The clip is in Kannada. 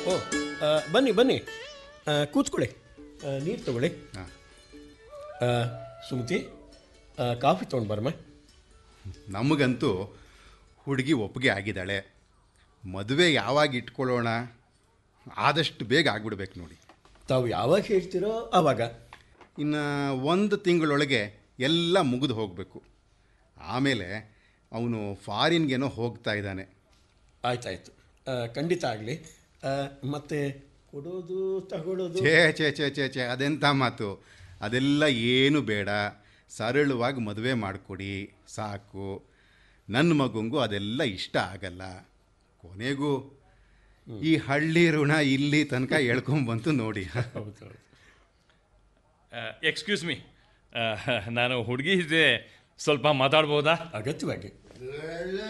ಓ ಆ, ಬನ್ನಿ ಬನ್ನಿ ಆ, ಕೂತ್ಕೊಳ್ಳಿ ನೀರು ತಗೊಳ್ಳಿ ಹಾಂ ಆ, ಸುಮತಿ ಆ, ಕಾಫಿ ತೊಗೊಂಡು ಬರಮ್ಮ ನಮಗಂತೂ ಹುಡುಗಿ ಒಪ್ಪಿಗೆ ಆಗಿದ್ದಾಳೆ ಮದುವೆ ಯಾವಾಗ ಇಟ್ಕೊಳ್ಳೋಣ ಆದಷ್ಟು ಬೇಗ ಆಗ್ಬಿಡ್ಬೇಕು ನೋಡಿ ತಾವು ಯಾವಾಗ ಹೇಳ್ತೀರೋ ಆವಾಗ ಇನ್ನು ಒಂದು ತಿಂಗಳೊಳಗೆ ಎಲ್ಲ ಮುಗಿದು ಹೋಗಬೇಕು ಆಮೇಲೆ ಅವನು ಫಾರಿನ್ಗೇನೋ ಹೋಗ್ತಾ ಇದ್ದಾನೆ ಆಯ್ತಾಯ್ತು ಆ, ಖಂಡಿತ ಆಗಲಿ ಮತ್ತೆ ಕೊಡೋದು ತಗೊಳ್ಳೋದು ಛೇ ಛೇ ಛೇ ಛೇ ಛೇ ಅದೆಂಥ ಮಾತು ಅದೆಲ್ಲ ಏನು ಬೇಡ ಸರಳವಾಗಿ ಮದುವೆ ಮಾಡಿಕೊಡಿ ಸಾಕು ನನ್ನ ಮಗುಂಗೂ ಅದೆಲ್ಲ ಇಷ್ಟ ಆಗಲ್ಲ ಕೊನೆಗೂ ಈ ಹಳ್ಳಿ ಋಣ ಇಲ್ಲಿ ತನಕ ಎಳ್ಕೊಂಬಂತು ನೋಡಿ ಹೌದು ಹೌದು ಎಕ್ಸ್ಕ್ಯೂಸ್ ಮೀ ನಾನು ಹುಡುಗಿ ಇದೆ ಸ್ವಲ್ಪ ಮಾತಾಡ್ಬೋದಾ ಅಗತ್ಯವಾಗಿ